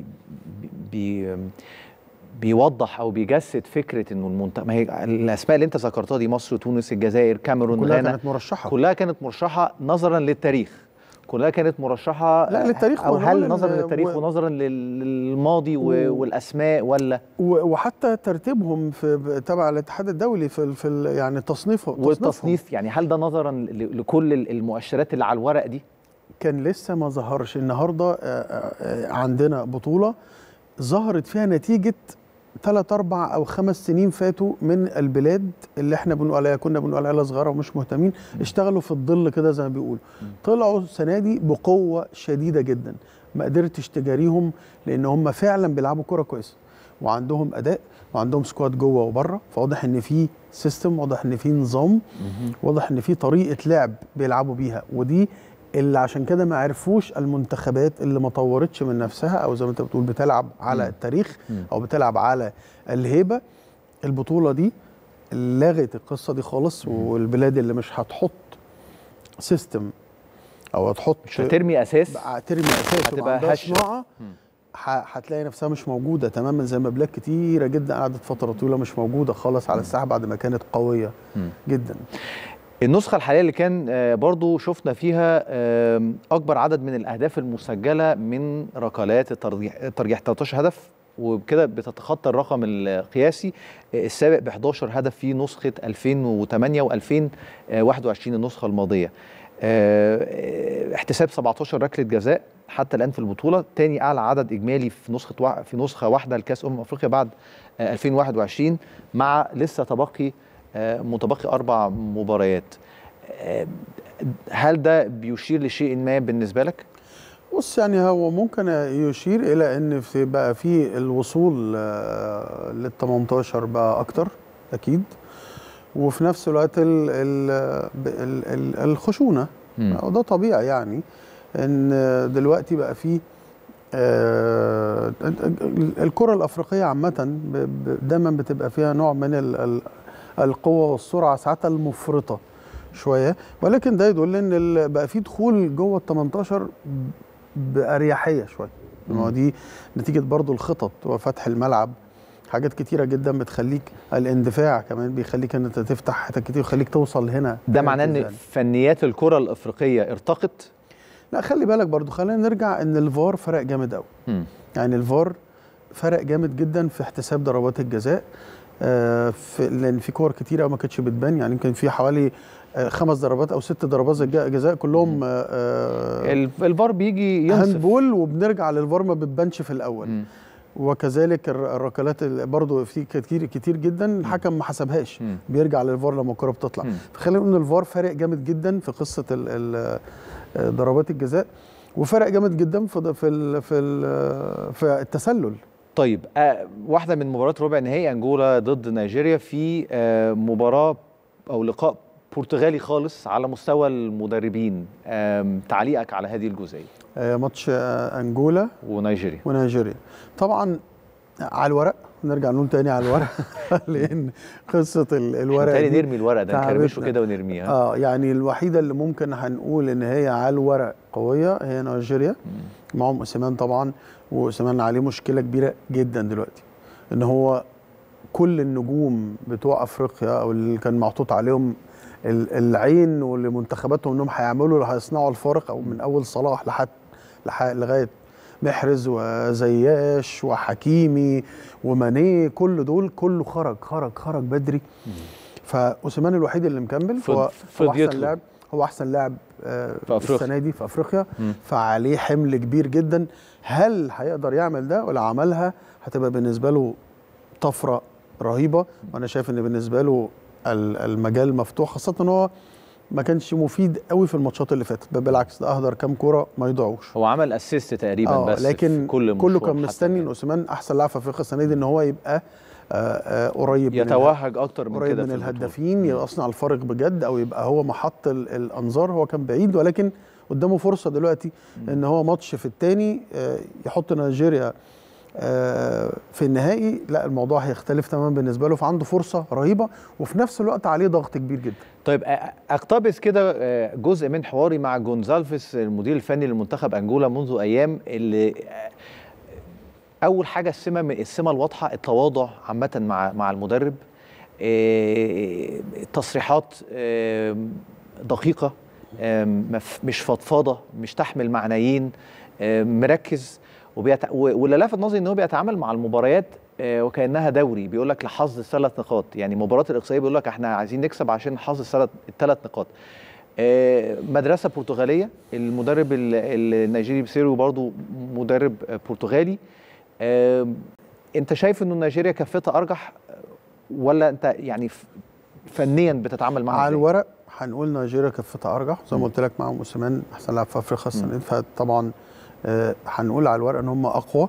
بي بيوضح او بيجسد فكره انه المنتخب ما هي الاسماء اللي انت ذكرتها دي مصر تونس الجزائر كاميرون كلها غانا كانت مرشحه كلها كانت مرشحه نظرا للتاريخ كلها كانت مرشحه لا، للتاريخ او ونقول هل إن- نظرا للتاريخ و- ونظرا لل- للماضي و- و- والاسماء ولا و- وحتى ترتيبهم في تبع الاتحاد الدولي في ال- في ال- يعني تصنيفه تصنيفهم. والتصنيف يعني هل ده نظرا ل- لكل المؤشرات اللي على الورق دي كان لسه ما ظهرش النهارده آه، آه، آه، عندنا بطوله ظهرت فيها نتيجه ثلاث اربع او خمس سنين فاتوا من البلاد اللي احنا بنقول عليها كنا بنقول عليها صغيره ومش مهتمين اشتغلوا في الظل كده زي ما بيقولوا طلعوا السنه دي بقوه شديده جدا ما قدرتش تجاريهم لان هم فعلا بيلعبوا كره كويسه وعندهم اداء وعندهم سكواد جوه وبره فواضح ان في سيستم واضح ان في نظام واضح ان في طريقه لعب بيلعبوا بيها ودي اللي عشان كده ما عرفوش المنتخبات اللي ما طورتش من نفسها او زي ما انت بتقول بتلعب على التاريخ او بتلعب على الهيبه البطوله دي لغت القصه دي خالص والبلاد اللي مش هتحط سيستم او هتحط مش هترمي اساس بقى ترمي اساس هتبقى وعندها هشة. صناعه ح- هتلاقي نفسها مش موجوده تماما زي ما بلاد كتيره جدا قعدت فتره طويله مش موجوده خالص على الساحه بعد ما كانت قويه مم. جدا النسخة الحالية اللي كان آه، برضو شفنا فيها آم، أكبر عدد من الأهداف المسجلة من ركلات الترجيح الترجيح 13 هدف وبكده بتتخطى الرقم القياسي آه، السابق ب 11 هدف في نسخة 2008 و2021 النسخة الماضية آه، آه، احتساب 17 ركلة جزاء حتى الآن في البطولة تاني أعلى عدد إجمالي في نسخة وا- في نسخة واحدة لكأس أمم أفريقيا بعد آه، 2021 مع لسه تبقي آه، متبقي أربع مباريات آه، هل ده بيشير لشيء ما بالنسبة لك؟ بص يعني هو ممكن يشير الى ان في بقى في الوصول آه، لل 18 بقى اكتر اكيد وفي نفس الوقت ال ال ال ال الخشونه مم. وده طبيعي يعني ان دلوقتي بقى في آه، الكره الافريقيه عامه ب- ب- دايما بتبقى فيها نوع من ال- ال- القوه والسرعه ساعات المفرطه شويه ولكن ده يدل ان ال- بقى في دخول جوه ال 18 باريحيه شويه ما هو دي نتيجه برضو الخطط وفتح الملعب حاجات كتيره جدا بتخليك الاندفاع كمان بيخليك ان انت تفتح حتت كتير ويخليك توصل هنا ده معناه ان يعني. فنيات الكرة الافريقية ارتقت لا خلي بالك برضو خلينا نرجع ان الفار فرق جامد قوي مم. يعني الفار فرق جامد جدا في احتساب ضربات الجزاء آه في لان في كور كتيره أوي ما كانتش بتبان يعني يمكن في حوالي آه خمس ضربات او ست ضربات جزاء جزاء كلهم آه آه ال- الفار بيجي ينصف هاندبول وبنرجع للفار ما بتبانش في الاول مم. وكذلك الر- الركلات اللي برضه في كتير كتير جدا الحكم ما حسبهاش مم. بيرجع للفار لما الكره بتطلع مم. فخلينا نقول ان الفار فارق جامد جدا في قصه ال ال آه، ضربات الجزاء وفرق جامد جدا في في ال في, ال في التسلل طيب آه واحده من مباريات ربع نهائي انجولا ضد نيجيريا في آه مباراه او لقاء برتغالي خالص على مستوى المدربين آم، تعليقك على هذه الجزئيه آه، ماتش آه، انجولا ونيجيريا ونيجيريا طبعا على الورق نرجع نقول تاني على الورق لان قصه ال- الورق تاني دي نرمي الورقه ده تعبتنا. نكرمشه كده ونرميها اه يعني الوحيده اللي ممكن هنقول ان هي على الورق قويه هي نيجيريا معهم اسمان طبعا واسمان عليه مشكله كبيره جدا دلوقتي ان هو كل النجوم بتوع افريقيا او اللي كان محطوط عليهم ال- العين ولمنتخباتهم انهم هيعملوا هيصنعوا الفارق او من اول صلاح لحد لح- لغايه محرز وزياش وحكيمي وماني كل دول كله خرج خرج خرج بدري فأوسمان الوحيد اللي مكمل فض- هو فض هو احسن يطلب. لاعب هو احسن لاعب آه، في أفريقيا. السنه دي في افريقيا مم. فعليه حمل كبير جدا هل هيقدر يعمل ده ولا عملها هتبقى بالنسبه له طفره رهيبه وانا شايف ان بالنسبه له ال- المجال مفتوح خاصه ان هو ما كانش مفيد قوي في الماتشات اللي فاتت بل بالعكس ده اهدر كام كوره ما يضيعوش هو عمل اسيست تقريبا اه بس لكن في كل كله مشوار كان حتى مستني ان كده. اوسمان احسن لاعب في افريقيا السنه دي ان هو يبقى آه آه قريب من الهدف. يتوهج اكتر من قريب كده من في البطولة. الهدافين يصنع الفارق بجد او يبقى هو محط ال- الانظار هو كان بعيد ولكن قدامه فرصه دلوقتي ان هو ماتش في الثاني يحط نيجيريا آه، في النهائي لا الموضوع هيختلف تماما بالنسبه له فعنده فرصه رهيبه وفي نفس الوقت عليه ضغط كبير جدا طيب أ- اقتبس كده آه، جزء من حواري مع جونزالفيس المدير الفني لمنتخب انجولا منذ ايام اللي آه، اول حاجه السمه من السمه الواضحه التواضع عامه مع مع المدرب آه، تصريحات آه، دقيقه آه، مف- مش فضفاضه مش تحمل معنيين آه، مركز وبيت... و- واللي لفت نظري ان هو بيتعامل مع المباريات آه، وكانها دوري بيقول لك لحظ الثلاث نقاط يعني مباراه الاقصائيه بيقول لك احنا عايزين نكسب عشان نحظ الثلاث الثلاث نقاط آه، مدرسه برتغاليه المدرب ال- النيجيري بيسيرو برضو مدرب آه، برتغالي آه، انت شايف انه نيجيريا كفتها ارجح ولا انت يعني ف- فنيا بتتعامل معاها على إزاي؟ الورق هنقول نيجيريا كفتها ارجح زي ما قلت لك معاهم اوسمان احسن لاعب في افريقيا السنه دي فطبعا آه، هنقول على الورق ان هم اقوى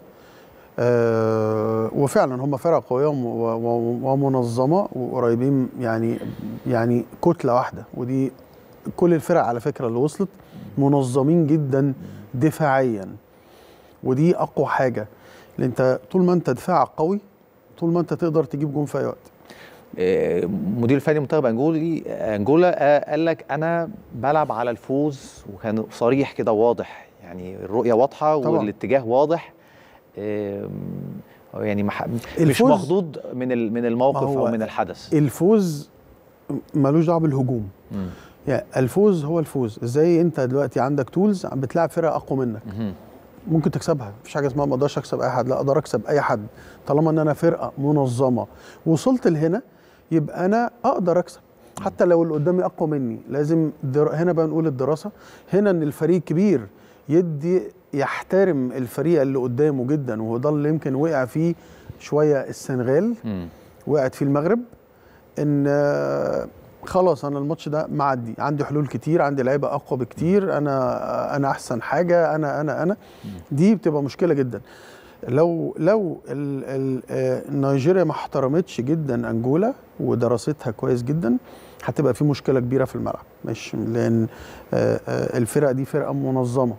آه، وفعلا هم فرقه قويه وم- و- و- ومنظمه وقريبين يعني يعني كتله واحده ودي كل الفرق على فكره اللي وصلت منظمين جدا دفاعيا ودي اقوى حاجه لان انت طول ما انت دفاعك قوي طول ما انت تقدر تجيب جون في اي وقت آه، مدير الفني منتخب انجولي انجولا آه، قال لك انا بلعب على الفوز وكان صريح كده واضح يعني الرؤيه واضحه طبعاً. والاتجاه واضح آم، يعني مح... مش الفوز- مخضوض من ال- من الموقف ما هو او من الحدث الفوز ملوش دعوه بالهجوم مم. يعني الفوز هو الفوز ازاي انت دلوقتي عندك تولز بتلعب فرقه اقوى منك مهم. ممكن تكسبها مفيش حاجه اسمها ما اقدرش اكسب اي حد لا اقدر اكسب اي حد طالما ان انا فرقه منظمه وصلت لهنا يبقى انا اقدر اكسب حتى لو اللي قدامي اقوى مني لازم در... هنا بقى نقول الدراسه هنا ان الفريق كبير يدي يحترم الفريق اللي قدامه جدا وهو ده اللي يمكن وقع فيه شويه السنغال مم. وقعت فيه المغرب ان آه، خلاص انا الماتش ده معدي عندي حلول كتير عندي لعيبه اقوى بكتير انا انا احسن حاجه انا انا انا دي بتبقى مشكله جدا لو لو ال- ال- آه، نيجيريا ما احترمتش جدا انجولا ودراستها كويس جدا هتبقى في مشكله كبيره في الملعب مش لان آه، آه، الفرق دي فرقه منظمه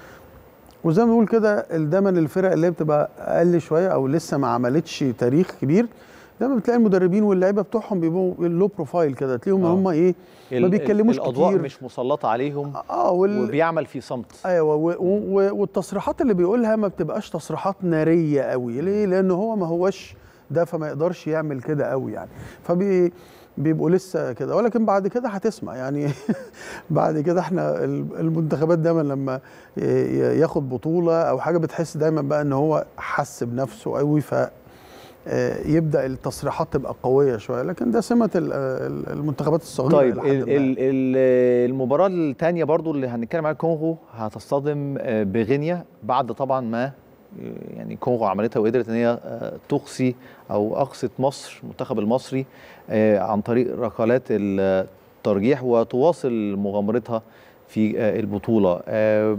وزي ما بنقول كده دايما الفرق اللي هي بتبقى اقل شويه او لسه ما عملتش تاريخ كبير دايما بتلاقي المدربين واللعيبه بتوعهم بيبقوا لو بروفايل كده تلاقيهم آه. هم ايه ما ال- بيتكلموش الاضواء كتير مش مسلطه عليهم اه وال... وبيعمل في صمت ايوه و... و... والتصريحات اللي بيقولها ما بتبقاش تصريحات ناريه قوي ليه لان هو ما هوش ده فما يقدرش يعمل كده قوي يعني فبي بيبقوا لسه كده ولكن بعد كده هتسمع يعني بعد كده احنا ال- المنتخبات دايما لما ي- ي- ياخد بطوله او حاجه بتحس دايما بقى ان هو حس بنفسه قوي ف آه، يبدا التصريحات تبقى قويه شويه لكن ده سمه ال- ال- المنتخبات الصغيره طيب إلى حد ال ما. ال ال المباراة الثانية برضو اللي هنتكلم عليها الكونغو هتصطدم آه، بغينيا بعد طبعا ما يعني الكونغو عملتها وقدرت ان هي آه، تقصي او اقصت مصر المنتخب المصري آه، عن طريق ركلات الترجيح وتواصل مغامرتها في آه، البطوله آه،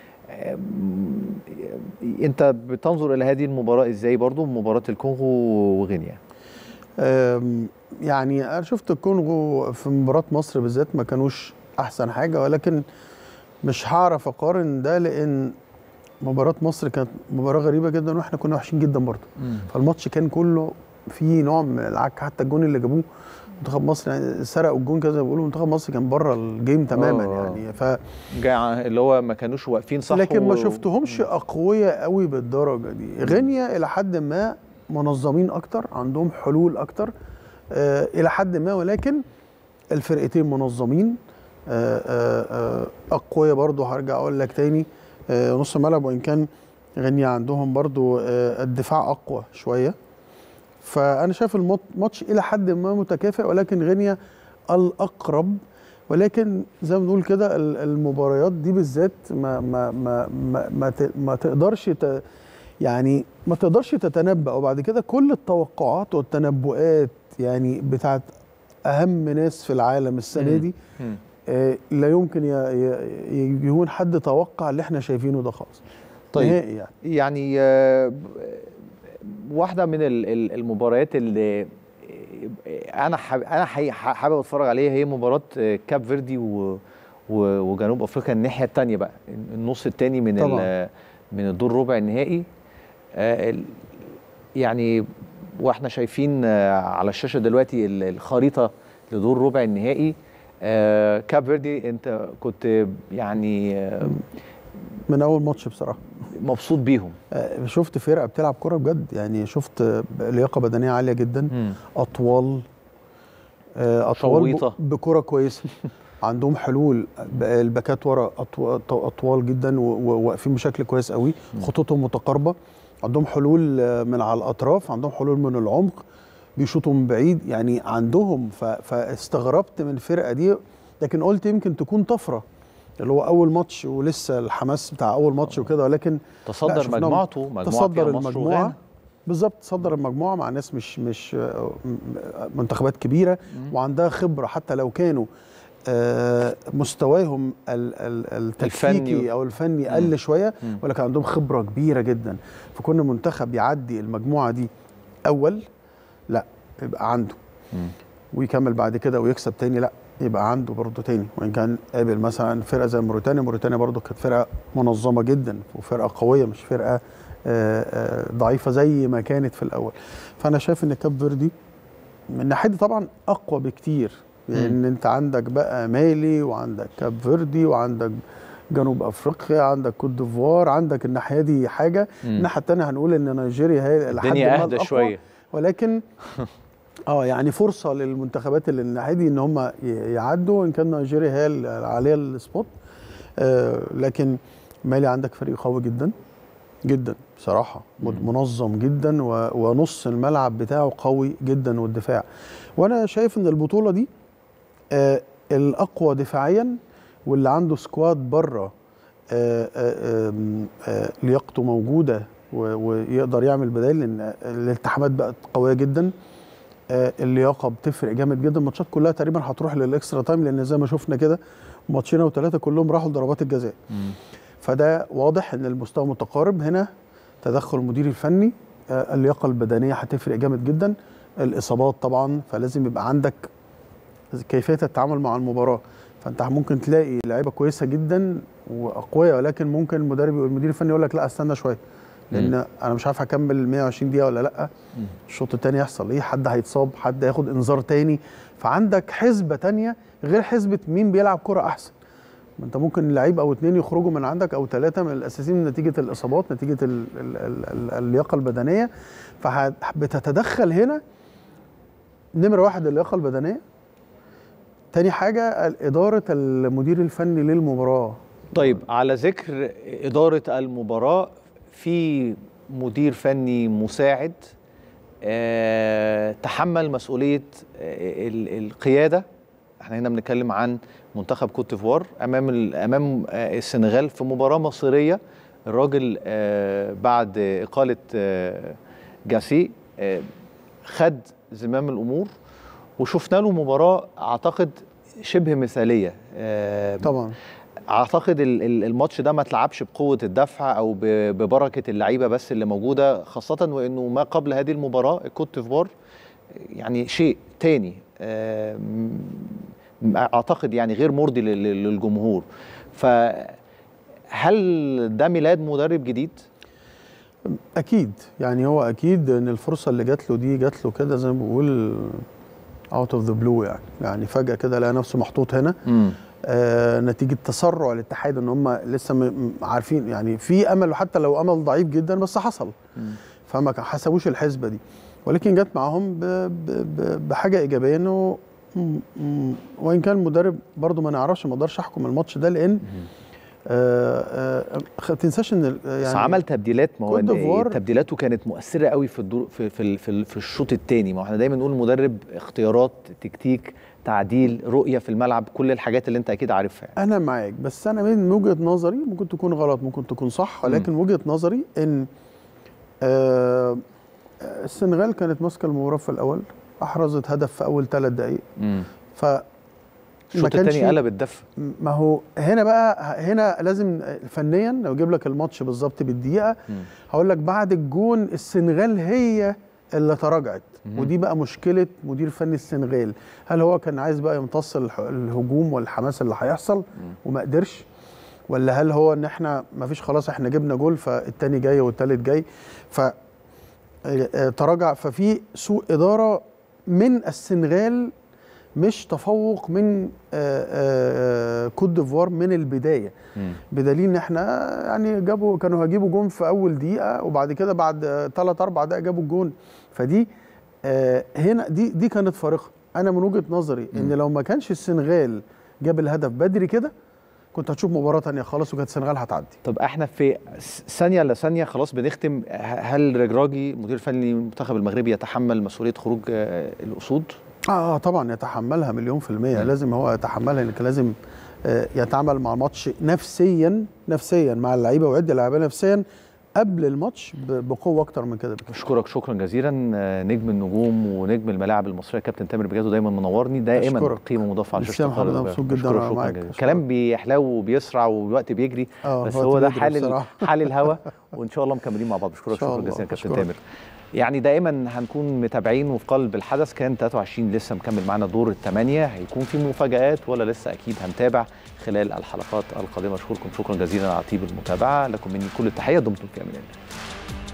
آم، انت بتنظر الى هذه المباراه ازاي برضو مباراه الكونغو وغينيا أم، يعني انا شفت الكونغو في مباراه مصر بالذات ما كانوش احسن حاجه ولكن مش هعرف اقارن ده لان مباراه مصر كانت مباراه غريبه جدا واحنا كنا وحشين جدا برضه فالماتش كان كله فيه نوع من العك حتى الجون اللي جابوه منتخب مصر يعني سرقوا الجون كده زي ما بيقولوا منتخب مصر كان بره الجيم تماما آه. يعني ف جاي ع- اللي هو ما كانوش واقفين صح لكن ما و- شفتهمش اقوياء قوي بالدرجه دي غينيا الى حد ما منظمين اكتر عندهم حلول اكتر آه الى حد ما ولكن الفرقتين منظمين آه آه آه اقوياء برضو هرجع اقول لك تاني آه نص الملعب وان كان غينيا عندهم برضو آه الدفاع اقوى شويه فانا شايف المط- الماتش الى حد ما متكافئ ولكن غينيا الاقرب ولكن زي ما بنقول كده ال- المباريات دي بالذات ما ما ما ما, ما, ت- ما تقدرش ت يعني ما تقدرش تتنبأ وبعد كده كل التوقعات والتنبؤات يعني بتاعت اهم ناس في العالم السنه مم. دي مم. آه، لا يمكن ي- ي- يكون حد توقع اللي احنا شايفينه ده خالص طيب. نهائي يعني يعني آه، واحده من ال- ال- المباريات اللي انا حاب انا حقيقي حابب اتفرج عليها هي مباراه آه، كاب فيردي و و- وجنوب افريقيا الناحيه الثانيه بقى النص الثاني من طبعاً. ال- من الدور ربع النهائي آه، ال- يعني واحنا شايفين آه، على الشاشه دلوقتي ال- الخريطه لدور ربع النهائي آه، كاب فيردي انت كنت يعني آه، من اول ماتش بصراحه مبسوط بيهم آه، شفت فرقه بتلعب كوره بجد يعني شفت آه، لياقه بدنيه عاليه جدا اطوال آه، اطوال شويطة. ب- بكره كويسه عندهم حلول ب- الباكات ورا أطو- أطو- اطوال جدا و- و- وواقفين بشكل كويس قوي خطوطهم متقاربه عندهم حلول آه، من على الاطراف عندهم حلول من العمق بيشوطوا من بعيد يعني عندهم ف- فاستغربت من الفرقه دي لكن قلت يمكن تكون طفره اللي هو اول ماتش ولسه الحماس بتاع اول ماتش وكده ولكن لا، تصدر شفناهم مجموعته مجموعه تصدر فيها مصر المجموعه وغانا. بالظبط تصدر المجموعه مع ناس مش مش آه، م- منتخبات كبيره وعندها خبره حتى لو كانوا آه، مستواهم ال- ال- الفني التكتيكي و- او الفني مم. قل شويه مم. ولكن عندهم خبره كبيره جدا فكنا منتخب يعدي المجموعه دي اول لا يبقى عنده مم. ويكمل بعد كده ويكسب تاني لا يبقى عنده برضه تاني وان كان قابل مثلا فرقه زي موريتانيا موريتانيا برضه كانت فرقه منظمه جدا وفرقه قويه مش فرقه آه، آه، ضعيفه زي ما كانت في الاول فانا شايف ان كاب فيردي من ناحيه طبعا اقوى بكتير لان انت عندك بقى مالي وعندك كاب فيردي وعندك جنوب افريقيا عندك كوت ديفوار عندك الناحيه دي حاجه مم. الناحيه الثانيه هنقول ان نيجيريا هي لحد الدنيا ما اهدى الأقوى. شويه ولكن اه يعني فرصه للمنتخبات اللي الناحيه دي ان هم ي- يعدوا ان كان نيجيريا هي اللي عليها السبوت آه لكن مالي عندك فريق قوي جدا جدا بصراحه مد- منظم جدا و- ونص الملعب بتاعه قوي جدا والدفاع وانا شايف ان البطوله دي آه الاقوى دفاعيا واللي عنده سكواد بره آه آه آم، آه لياقته موجوده و- ويقدر يعمل بدائل لان الالتحامات بقت قويه جدا آه، اللياقه بتفرق جامد جدا الماتشات كلها تقريبا هتروح للاكسترا تايم لان زي ما شفنا كده ماتشين او ثلاثه كلهم راحوا لضربات الجزاء مم. فده واضح ان المستوى متقارب هنا تدخل المدير الفني آه، اللياقه البدنيه هتفرق جامد جدا الاصابات طبعا فلازم يبقى عندك كيفيه التعامل مع المباراه فانت ممكن تلاقي لعيبه كويسه جدا واقوياء ولكن ممكن المدرب والمدير الفني يقول لك لا استنى شويه لان انا مش عارف هكمل 120 دقيقه ولا لا الشوط الثاني يحصل ايه حد هيتصاب حد هياخد انذار تاني فعندك حسبه تانية غير حسبه مين بيلعب كره احسن ما انت ممكن لعيب او اتنين يخرجوا من عندك او ثلاثه من الاساسيين نتيجه الاصابات نتيجه ال ال ال ال اللياقه البدنيه فبتتدخل هنا نمره واحد اللياقه البدنيه تاني حاجه اداره المدير الفني للمباراه طيب على ذكر إدارة المباراة في مدير فني مساعد آه، تحمل مسؤولية آه، ال- القيادة احنا هنا بنتكلم عن منتخب كوت ديفوار امام ال- امام آه، السنغال في مباراة مصيرية الراجل آه، بعد اقاله آه، جاسي آه، خد زمام الامور وشفنا له مباراه اعتقد شبه مثاليه آه، طبعا اعتقد ال- ال- الماتش ده ما اتلعبش بقوه الدفع او ب- ببركه اللعيبه بس اللي موجوده خاصه وانه ما قبل هذه المباراه الكوت ديفوار يعني شيء تاني آم، اعتقد يعني غير مرضي لل- لل- للجمهور فهل ده ميلاد مدرب جديد؟ اكيد يعني هو اكيد ان الفرصه اللي جات له دي جات له كده زي ما بقول اوت اوف ذا بلو يعني يعني فجاه كده لقى نفسه محطوط هنا آه نتيجه تسرع الاتحاد ان هم لسه م- م- عارفين يعني في امل وحتى لو امل ضعيف جدا بس حصل فما كان- حسبوش الحسبه دي ولكن جت معاهم ب ب ب بحاجه ايجابيه انه م- م- وان كان المدرب برضو ما نعرفش ما اقدرش احكم الماتش ده لان آه آه ما تنساش ان ال- يعني يعني بس عمل تبديلات ما هو كوت ديفوار- تبديلاته كانت مؤثره قوي في الدور في في ال- في, ال- في الشوط الثاني ما هو احنا دايما نقول المدرب اختيارات تكتيك تعديل رؤيه في الملعب كل الحاجات اللي انت اكيد عارفها يعني. انا معاك بس انا من وجهه نظري ممكن تكون غلط ممكن تكون صح ولكن وجهه نظري ان آه السنغال كانت ماسكه المباراه في الاول احرزت هدف في اول ثلاث دقائق ف الشوط كانش- الثاني قلب الدفه ما هو هنا بقى هنا لازم فنيا لو اجيب لك الماتش بالظبط بالدقيقه هقول لك بعد الجون السنغال هي اللي تراجعت ودي بقى مشكله مدير فني السنغال هل هو كان عايز بقى يمتص الح- الهجوم والحماس اللي هيحصل وما قدرش ولا هل هو ان احنا ما فيش خلاص احنا جبنا جول فالتاني جاي والتالت جاي ف آه، آه، تراجع ففي سوء اداره من السنغال مش تفوق من آه، آه، آه، كوت ديفوار من البدايه بدليل ان احنا يعني جابوا كانوا هيجيبوا جون في اول دقيقه وبعد كده بعد ثلاث اربع دقائق جابوا الجون فدي آه، هنا دي دي كانت فارقه انا من وجهه نظري ان لو ما كانش السنغال جاب الهدف بدري كده كنت هتشوف مباراه تانية خالص وكانت السنغال هتعدي طب احنا في س- ثانيه لثانيه خلاص بنختم ه- هل رجراجي مدير الفني المنتخب المغربي يتحمل مسؤوليه خروج آه، الاسود؟ اه آه، طبعا يتحملها مليون في المية لازم هو يتحملها لان كان لازم آه، يتعامل مع الماتش نفسيا نفسيا مع اللعيبه ويعد اللعيبه نفسيا قبل الماتش ب- بقوه اكتر من كده بكتير بشكرك شكرا جزيلا آه، نجم النجوم ونجم الملاعب المصريه كابتن تامر بجد دايما منورني دائما أشكرك. قيمه مضافه على ميرسي شاشه يا محمد، القناة. أنا مبسوط جدا بشكرك وأنا شكرا معاك. جزيلا. أشكرك. كلام بيحلو وبيسرع والوقت بيجري آه، بس الوقت هو ده بيجري حال ال- بصراحة. حال الهوا وان شاء الله مكملين مع بعض بشكرك إن شاء شكرا الله. جزيلا كابتن أشكرك. تامر يعني دائما هنكون متابعين وفي قلب الحدث كان 23 لسه مكمل معانا دور الثمانيه هيكون في مفاجات ولا لسه اكيد هنتابع خلال الحلقات القادمه اشكركم شكرا جزيلا على طيب المتابعه لكم مني كل التحيه دمتم في امان الله